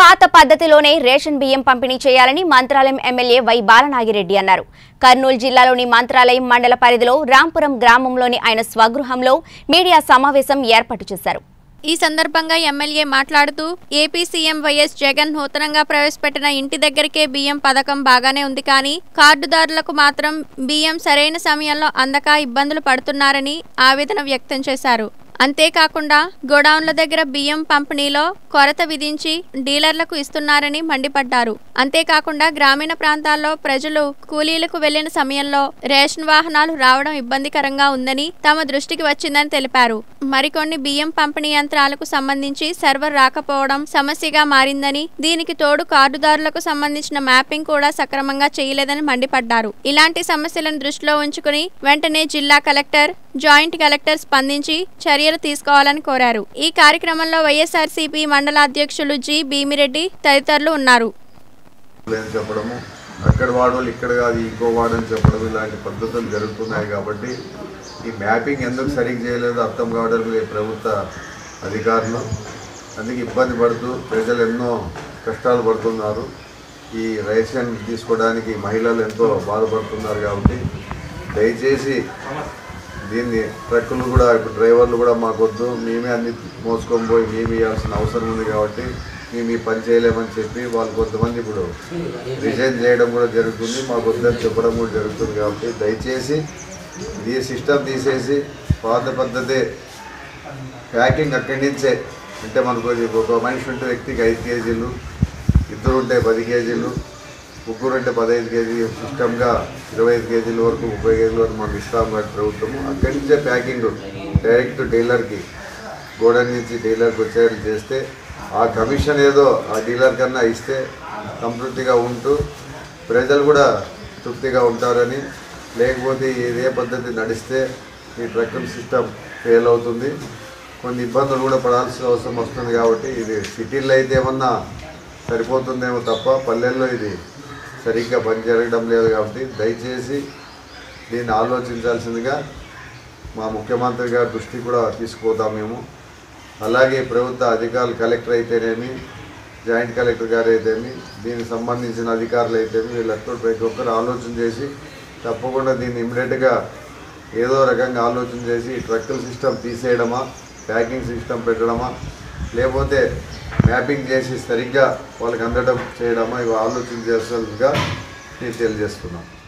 పాత పద్ధతిలోనే రేషన్ బియ్యం పంపిణీ చేయాలని మంత్రాలయం ఎమ్మెల్యే వై బాలనాగిరెడ్డి అన్నారు కర్నూలు జిల్లాలోని మంత్రాలయం మండల పరిధిలో రాంపురం గ్రామంలోని ఆయన స్వగృహంలో మీడియా సమావేశం ఏర్పాటు చేశారు ఈ సందర్భంగా ఎమ్మెల్యే మాట్లాడుతూ ఏపీ సీఎం వైఎస్ జగన్ నూతనంగా ప్రవేశపెట్టిన ఇంటి దగ్గరికే బియ్యం పథకం బాగానే ఉంది కానీ కార్డుదారులకు మాత్రం బియ్యం సరైన సమయంలో అందక ఇబ్బందులు పడుతున్నారని ఆవేదన వ్యక్తం చేశారు అంతేకాకుండా గోడౌన్ల దగ్గర బియ్యం పంపిణీలో కొరత విధించి డీలర్లకు ఇస్తున్నారని మండిపడ్డారు అంతేకాకుండా గ్రామీణ ప్రాంతాల్లో ప్రజలు కూలీలకు వెళ్లిన సమయంలో రేషన్ వాహనాలు రావడం ఇబ్బందికరంగా ఉందని తమ దృష్టికి వచ్చిందని తెలిపారు మరికొన్ని బియ్యం పంపిణీ యంత్రాలకు సంబంధించి సర్వర్ రాకపోవడం సమస్యగా మారిందని దీనికి తోడు కార్డుదారులకు సంబంధించిన మ్యాపింగ్ కూడా సక్రమంగా చేయలేదని మండిపడ్డారు ఇలాంటి సమస్యలను దృష్టిలో ఉంచుకుని వెంటనే జిల్లా కలెక్టర్ జాయింట్ కలెక్టర్ స్పందించి చర్యలు తీసుకోవాలని కోరారు ఈ కార్యక్రమంలో వైఎస్ఆర్సీపీ మండల అధ్యక్షులు జి భీమిరెడ్డి తదితరులు ఉన్నారు అని చెప్పడము అక్కడ వాడవాళ్ళు ఇక్కడ కాదు ఇంకో వాడని చెప్పడం ఇలాంటి పద్ధతులు జరుగుతున్నాయి కాబట్టి ఈ మ్యాపింగ్ ఎందుకు సరిగ్గా చేయలేదో అర్థం కావడం లేదు ప్రభుత్వ అధికారులు అందుకే ఇబ్బంది పడుతూ ప్రజలు ఎన్నో కష్టాలు పడుతున్నారు ఈ రేషన్ తీసుకోవడానికి మహిళలు ఎంతో బాధపడుతున్నారు కాబట్టి దయచేసి దీన్ని ట్రక్కులు కూడా ఇప్పుడు డ్రైవర్లు కూడా మాకొద్దు మేమే అన్ని మోసుకొని పోయి మేమే ఇవ్వాల్సిన అవసరం ఉంది కాబట్టి మేము ఈ పని చేయలేమని చెప్పి వాళ్ళు కొంతమంది ఇప్పుడు రిజైన్ చేయడం కూడా జరుగుతుంది మాకు వద్దని చెప్పడం కూడా జరుగుతుంది కాబట్టి దయచేసి ఈ సిస్టమ్ తీసేసి పాత పద్ధతే ప్యాకింగ్ అక్కడి నుంచే అంటే మనకు ఇది ఒక మనిషి ఉంటే వ్యక్తికి ఐదు కేజీలు ఇద్దరు ఉంటే పది కేజీలు ముగ్గురు అంటే పదహైదు కేజీ సిస్టమ్గా ఇరవై ఐదు కేజీల వరకు ముప్పై కేజీల వరకు మనం ఇస్తాం కాబట్టి ప్రభుత్వము అక్కడి నుంచే ప్యాకింగ్ డైరెక్ట్ డీలర్కి గోడౌన్ నుంచి డీలర్కి వచ్చేట్లు చేస్తే ఆ కమిషన్ ఏదో ఆ డీలర్ కన్నా ఇస్తే సంతృప్తిగా ఉంటూ ప్రజలు కూడా తృప్తిగా ఉంటారని లేకపోతే ఇదే పద్ధతి నడిస్తే ఈ ట్రక్కుల సిస్టమ్ ఫెయిల్ అవుతుంది కొన్ని ఇబ్బందులు కూడా పడాల్సిన అవసరం వస్తుంది కాబట్టి ఇది సిటీల్లో అయితే ఏమన్నా సరిపోతుందేమో తప్ప పల్లెల్లో ఇది సరిగ్గా పని జరగడం లేదు కాబట్టి దయచేసి దీన్ని ఆలోచించాల్సిందిగా మా ముఖ్యమంత్రి గారి దృష్టికి కూడా తీసుకుపోతాం మేము అలాగే ప్రభుత్వ అధికారులు కలెక్టర్ అయితేనేమి జాయింట్ కలెక్టర్ గారు అయితేమి దీనికి సంబంధించిన అధికారులు అయితేమి వీళ్ళంతా ప్రతి ఒక్కరు ఆలోచన చేసి తప్పకుండా దీన్ని ఇమ్మీడియట్గా ఏదో రకంగా ఆలోచన చేసి ఈ ట్రక్కుల సిస్టమ్ తీసేయడమా ప్యాకింగ్ సిస్టమ్ పెట్టడమా లేకపోతే మ్యాపింగ్ చేసి సరిగ్గా వాళ్ళకి అందడం చేయడమా ఇవి ఆలోచన చేసేందుగా నేను తెలియజేస్తున్నాను